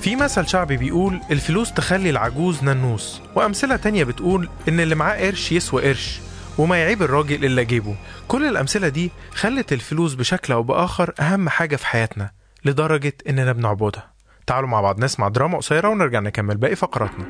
في مثل شعبي بيقول الفلوس تخلي العجوز ننوس وأمثلة تانية بتقول إن اللي معاه قرش يسوى قرش وما يعيب الراجل إلا جيبه كل الأمثلة دي خلت الفلوس بشكل أو بآخر أهم حاجة في حياتنا لدرجة إننا بنعبدها تعالوا مع بعض نسمع دراما قصيرة ونرجع نكمل باقي فقراتنا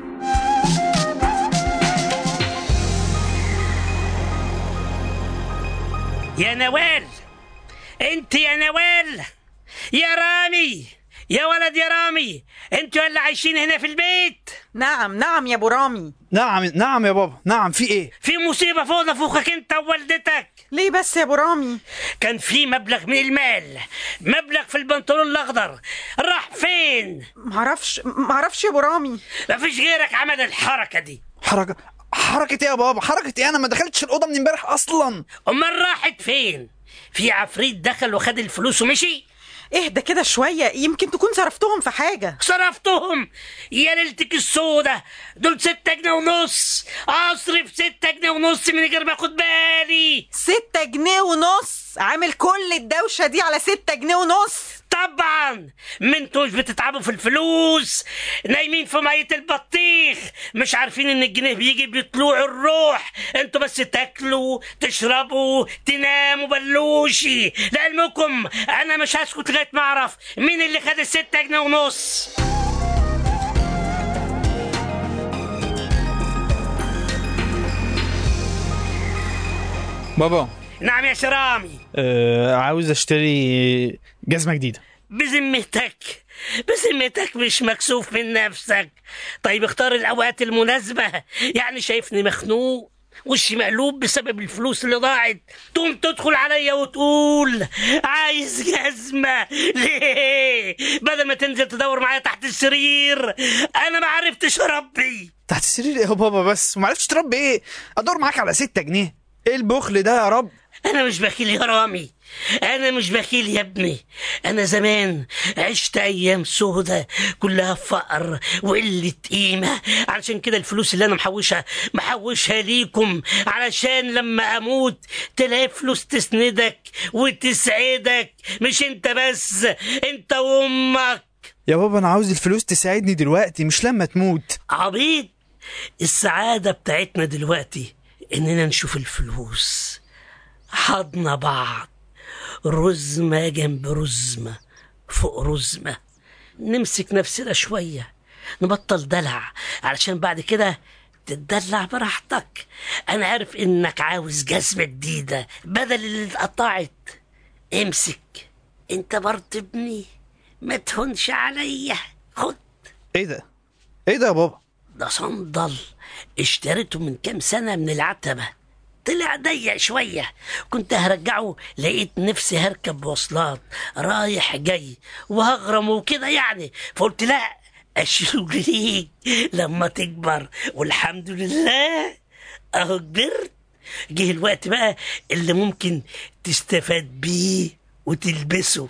يا نوال انت يا نوال يا رامي يا ولد يا رامي انتوا اللي عايشين هنا في البيت نعم نعم يا ابو رامي نعم نعم يا بابا نعم في ايه في مصيبة فوق فوقك انت ووالدتك ليه بس يا ابو رامي كان في مبلغ من المال مبلغ في البنطلون الاخضر راح فين معرفش معرفش يا ابو رامي مفيش غيرك عمل الحركة دي حركه حركه ايه يا بابا حركه ايه انا ما دخلتش الاوضه من امبارح اصلا امال راحت فين في عفريت دخل وخد الفلوس ومشي اهدى كده شوية يمكن تكون صرفتهم في حاجة صرفتهم يا ليلتك السودة دول ستة جنيه ونص اصرف ستة جنيه ونص من غير ما اخد بالي ستة جنيه ونص عامل كل الدوشة دي على ستة جنيه ونص طبعا ما انتوش بتتعبوا في الفلوس نايمين في مية البطيخ مش عارفين ان الجنيه بيجي بطلوع الروح انتوا بس تاكلوا تشربوا تناموا بلوشي لعلمكم انا مش هسكت لغايه ما اعرف مين اللي خد الستة جنيه ونص بابا نعم يا شرامي آه عاوز اشتري جزمه جديده بذمتك بذمتك مش مكسوف من نفسك طيب اختار الاوقات المناسبة يعني شايفني مخنوق وشي مقلوب بسبب الفلوس اللي ضاعت تقوم تدخل عليا وتقول عايز جزمة ليه بدل ما تنزل تدور معايا تحت السرير انا ما عرفتش اربي تحت السرير ايه يا بابا بس وما عرفتش تربي ايه ادور معاك على ستة جنيه ايه البخل ده يا رب انا مش بخيل يا رامي انا مش بخيل يا ابني انا زمان عشت ايام سودة كلها فقر وقلة قيمة علشان كده الفلوس اللي انا محوشها محوشها ليكم علشان لما اموت تلاقي فلوس تسندك وتسعدك مش انت بس انت وامك يا بابا انا عاوز الفلوس تساعدني دلوقتي مش لما تموت عبيط السعادة بتاعتنا دلوقتي إننا نشوف الفلوس حضنا بعض رزمة جنب رزمة فوق رزمة نمسك نفسنا شوية نبطل دلع علشان بعد كده تتدلع براحتك أنا عارف إنك عاوز جزمة جديدة بدل اللي اتقطعت امسك انت برضه ابني ما تهونش عليا خد ايه ده ايه ده يا بابا ده صندل اشتريته من كام سنة من العتبة طلع ضيق شوية كنت هرجعه لقيت نفسي هركب مواصلات رايح جاي وهغرم وكده يعني فقلت لا اشيله ليك لما تكبر والحمد لله اهو كبرت جه الوقت بقى اللي ممكن تستفاد بيه وتلبسه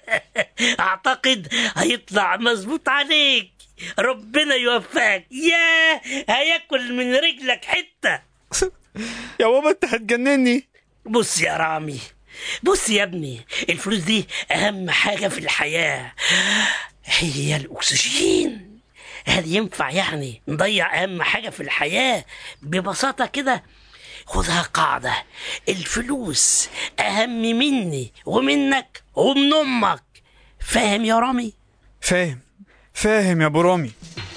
اعتقد هيطلع مظبوط عليك ربنا يوفقك يا هياكل من رجلك حته يا بابا انت هتجنني بص يا رامي بص يا ابني الفلوس دي اهم حاجه في الحياه هي الاكسجين هل ينفع يعني نضيع اهم حاجه في الحياه ببساطه كده خدها قاعده الفلوس اهم مني ومنك ومن امك فاهم يا رامي فاهم فاهم يا ابو رامي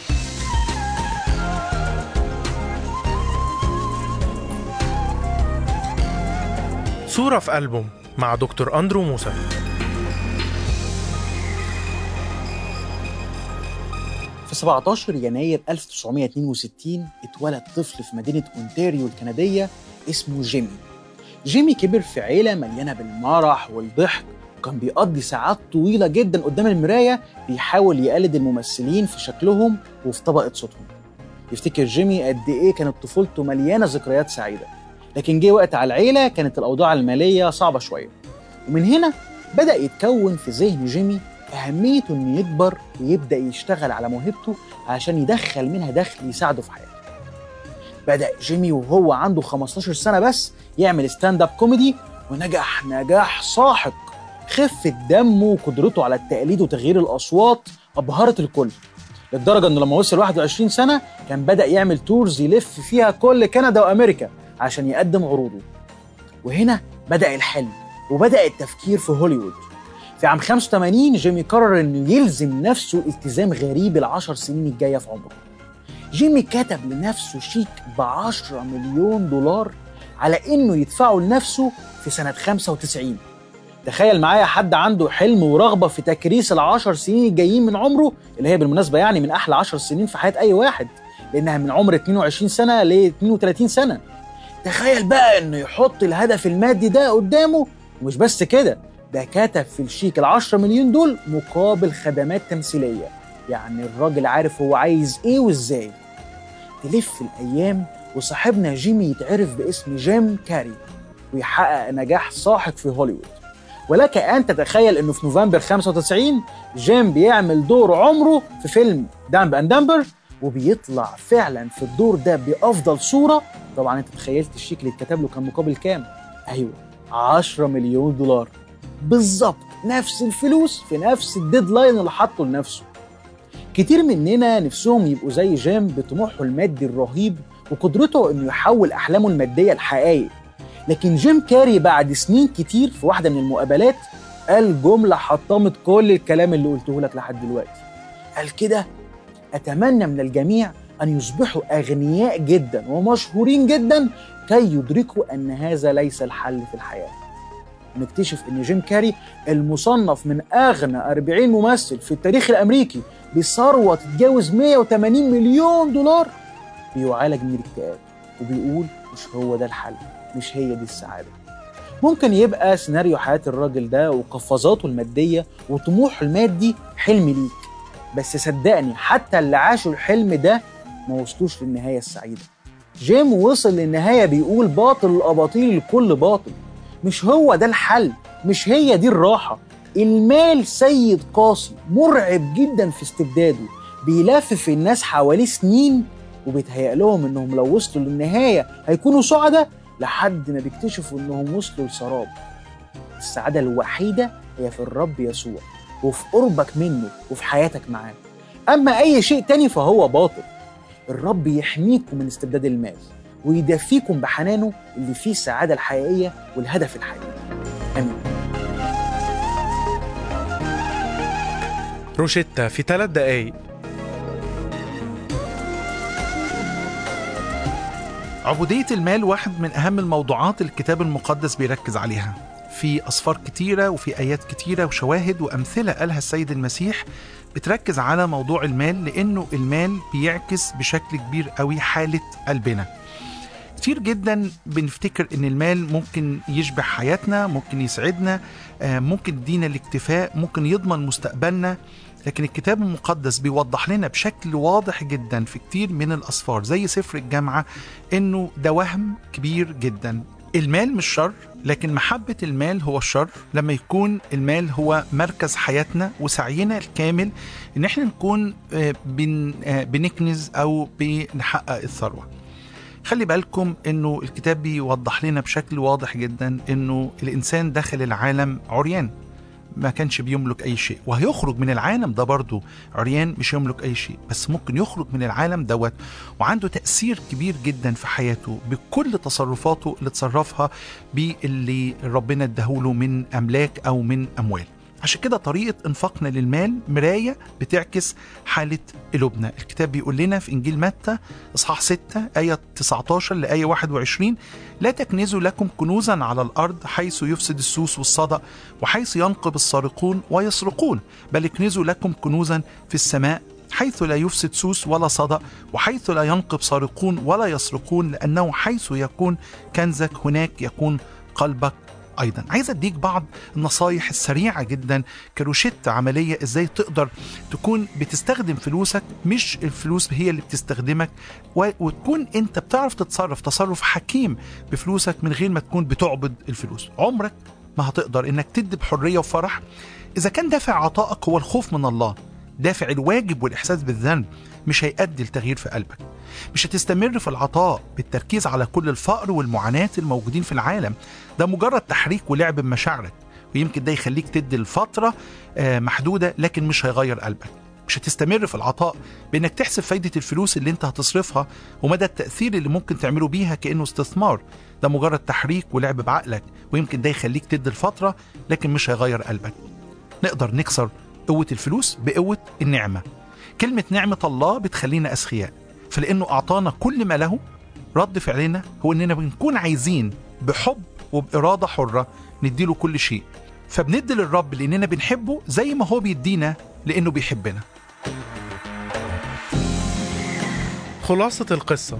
صورة في ألبوم مع دكتور أندرو موسى في 17 يناير 1962 اتولد طفل في مدينة أونتاريو الكندية اسمه جيمي جيمي كبر في عيلة مليانة بالمرح والضحك وكان بيقضي ساعات طويلة جدا قدام المراية بيحاول يقلد الممثلين في شكلهم وفي طبقة صوتهم يفتكر جيمي قد إيه كانت طفولته مليانة ذكريات سعيدة لكن جه وقت على العيلة كانت الأوضاع المالية صعبة شوية ومن هنا بدأ يتكون في ذهن جيمي أهمية إنه يكبر ويبدأ يشتغل على موهبته عشان يدخل منها دخل يساعده في حياته. بدأ جيمي وهو عنده 15 سنة بس يعمل ستاند اب كوميدي ونجح نجاح ساحق. خفة دمه وقدرته على التقليد وتغيير الأصوات أبهرت الكل للدرجة إنه لما وصل 21 سنة كان بدأ يعمل تورز يلف فيها كل كندا وأمريكا عشان يقدم عروضه وهنا بدأ الحلم وبدأ التفكير في هوليوود في عام 85 جيمي قرر انه يلزم نفسه التزام غريب العشر سنين الجايه في عمره. جيمي كتب لنفسه شيك ب 10 مليون دولار على انه يدفعه لنفسه في سنه 95. تخيل معايا حد عنده حلم ورغبه في تكريس العشر سنين الجايين من عمره اللي هي بالمناسبه يعني من احلى 10 سنين في حياه اي واحد لانها من عمر 22 سنه ل 32 سنه. تخيل بقى انه يحط الهدف المادي ده قدامه ومش بس كده ده كتب في الشيك ال 10 مليون دول مقابل خدمات تمثيليه يعني الراجل عارف هو عايز ايه وازاي تلف الايام وصاحبنا جيمي يتعرف باسم جيم كاري ويحقق نجاح ساحق في هوليوود ولك ان تتخيل انه في نوفمبر 95 جيم بيعمل دور عمره في فيلم دامب اند دامبر وبيطلع فعلا في الدور ده بافضل صوره طبعا انت تخيلت الشيك اللي اتكتب له كان مقابل كام ايوه 10 مليون دولار بالظبط نفس الفلوس في نفس الديدلاين اللي حاطه لنفسه كتير مننا نفسهم يبقوا زي جيم بطموحه المادي الرهيب وقدرته انه يحول احلامه الماديه لحقائق لكن جيم كاري بعد سنين كتير في واحده من المقابلات قال جمله حطمت كل الكلام اللي قلته لك لحد دلوقتي قال كده اتمنى من الجميع ان يصبحوا اغنياء جدا ومشهورين جدا كي يدركوا ان هذا ليس الحل في الحياه نكتشف ان جيم كاري المصنف من اغنى 40 ممثل في التاريخ الامريكي بثروه تتجاوز 180 مليون دولار بيعالج من الاكتئاب وبيقول مش هو ده الحل مش هي دي السعاده ممكن يبقى سيناريو حياه الراجل ده وقفزاته الماديه وطموحه المادي حلم ليك بس صدقني حتى اللي عاشوا الحلم ده ما وصلوش للنهايه السعيده جيم وصل للنهايه بيقول باطل الاباطيل الكل باطل مش هو ده الحل مش هي دي الراحة المال سيد قاسي مرعب جدا في استبداده بيلفف الناس حواليه سنين وبيتهيأ لهم انهم لو وصلوا للنهاية هيكونوا سعداء لحد ما بيكتشفوا انهم وصلوا لسراب السعادة الوحيدة هي في الرب يسوع وفي قربك منه وفي حياتك معاه أما أي شيء تاني فهو باطل الرب يحميكم من استبداد المال ويدفيكم بحنانه اللي فيه السعادة الحقيقية والهدف الحقيقي آمين روشيتا في ثلاث دقايق عبودية المال واحد من أهم الموضوعات الكتاب المقدس بيركز عليها في أصفار كتيرة وفي آيات كتيرة وشواهد وأمثلة قالها السيد المسيح بتركز على موضوع المال لأنه المال بيعكس بشكل كبير قوي حالة قلبنا كتير جدا بنفتكر ان المال ممكن يشبع حياتنا ممكن يسعدنا آه، ممكن يدينا الاكتفاء ممكن يضمن مستقبلنا لكن الكتاب المقدس بيوضح لنا بشكل واضح جدا في كتير من الأسفار زي سفر الجامعة إنه ده وهم كبير جدا المال مش شر لكن محبة المال هو الشر لما يكون المال هو مركز حياتنا وسعينا الكامل إن احنا نكون آه، بن آه، بنكنز أو بنحقق الثروة خلي بالكم انه الكتاب بيوضح لنا بشكل واضح جدا انه الانسان دخل العالم عريان ما كانش بيملك اي شيء وهيخرج من العالم ده برضه عريان مش يملك اي شيء بس ممكن يخرج من العالم دوت وعنده تاثير كبير جدا في حياته بكل تصرفاته اللي تصرفها باللي ربنا اداهوله من املاك او من اموال عشان كده طريقة انفاقنا للمال مراية بتعكس حالة قلوبنا الكتاب بيقول لنا في إنجيل متى إصحاح 6 آية 19 لآية 21 لا تكنزوا لكم كنوزا على الأرض حيث يفسد السوس والصدأ وحيث ينقب السارقون ويسرقون بل اكنزوا لكم كنوزا في السماء حيث لا يفسد سوس ولا صدأ وحيث لا ينقب سارقون ولا يسرقون لأنه حيث يكون كنزك هناك يكون قلبك ايضا عايز اديك بعض النصايح السريعه جدا كروشته عمليه ازاي تقدر تكون بتستخدم فلوسك مش الفلوس هي اللي بتستخدمك و- وتكون انت بتعرف تتصرف تصرف حكيم بفلوسك من غير ما تكون بتعبد الفلوس عمرك ما هتقدر انك تدي بحريه وفرح اذا كان دافع عطائك هو الخوف من الله دافع الواجب والاحساس بالذنب مش هيؤدي لتغيير في قلبك مش هتستمر في العطاء بالتركيز على كل الفقر والمعاناة الموجودين في العالم ده مجرد تحريك ولعب بمشاعرك ويمكن ده يخليك تدي لفترة آه، محدودة لكن مش هيغير قلبك مش هتستمر في العطاء بانك تحسب فايده الفلوس اللي انت هتصرفها ومدى التاثير اللي ممكن تعمله بيها كانه استثمار ده مجرد تحريك ولعب بعقلك ويمكن ده يخليك تدي الفتره لكن مش هيغير قلبك نقدر نكسر قوه الفلوس بقوه النعمه كلمه نعمه الله بتخلينا اذكياء فلانه اعطانا كل ما له رد فعلنا هو اننا بنكون عايزين بحب وباراده حره نديله كل شيء فبندي للرب لاننا بنحبه زي ما هو بيدينا لانه بيحبنا خلاصة القصة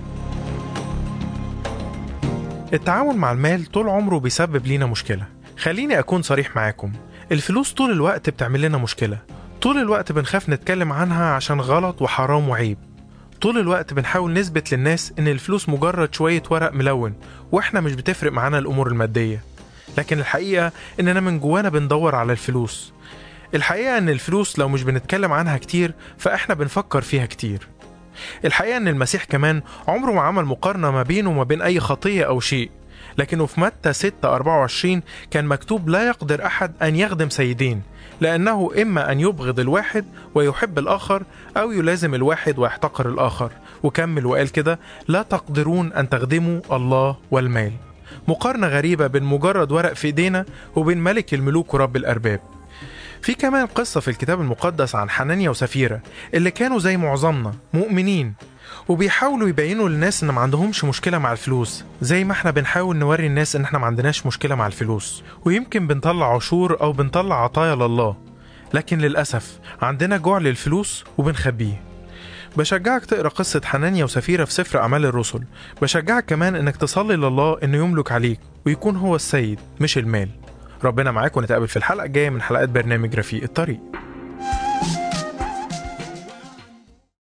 التعامل مع المال طول عمره بيسبب لينا مشكلة خليني أكون صريح معاكم الفلوس طول الوقت بتعمل لنا مشكلة طول الوقت بنخاف نتكلم عنها عشان غلط وحرام وعيب طول الوقت بنحاول نثبت للناس إن الفلوس مجرد شوية ورق ملون وإحنا مش بتفرق معانا الأمور المادية لكن الحقيقة إننا من جوانا بندور على الفلوس الحقيقة إن الفلوس لو مش بنتكلم عنها كتير فإحنا بنفكر فيها كتير الحقيقة إن المسيح كمان عمره ما عمل مقارنة ما بينه وما بين أي خطية أو شيء لكنه في متى 6 24 كان مكتوب لا يقدر أحد أن يخدم سيدين لأنه إما أن يبغض الواحد ويحب الآخر أو يلازم الواحد ويحتقر الآخر وكمل وقال كده لا تقدرون أن تخدموا الله والمال مقارنة غريبة بين مجرد ورق في إيدينا وبين ملك الملوك ورب الأرباب في كمان قصة في الكتاب المقدس عن حنانيا وسفيرة اللي كانوا زي معظمنا مؤمنين وبيحاولوا يبينوا للناس ان ما عندهمش مشكله مع الفلوس زي ما احنا بنحاول نوري الناس ان احنا ما عندناش مشكله مع الفلوس ويمكن بنطلع عشور او بنطلع عطايا لله لكن للاسف عندنا جوع للفلوس وبنخبيه بشجعك تقرا قصة حنانيا وسفيرة في سفر أعمال الرسل بشجعك كمان إنك تصلي لله إنه يملك عليك ويكون هو السيد مش المال ربنا معاك ونتقابل في الحلقة الجاية من حلقات برنامج رفيق الطريق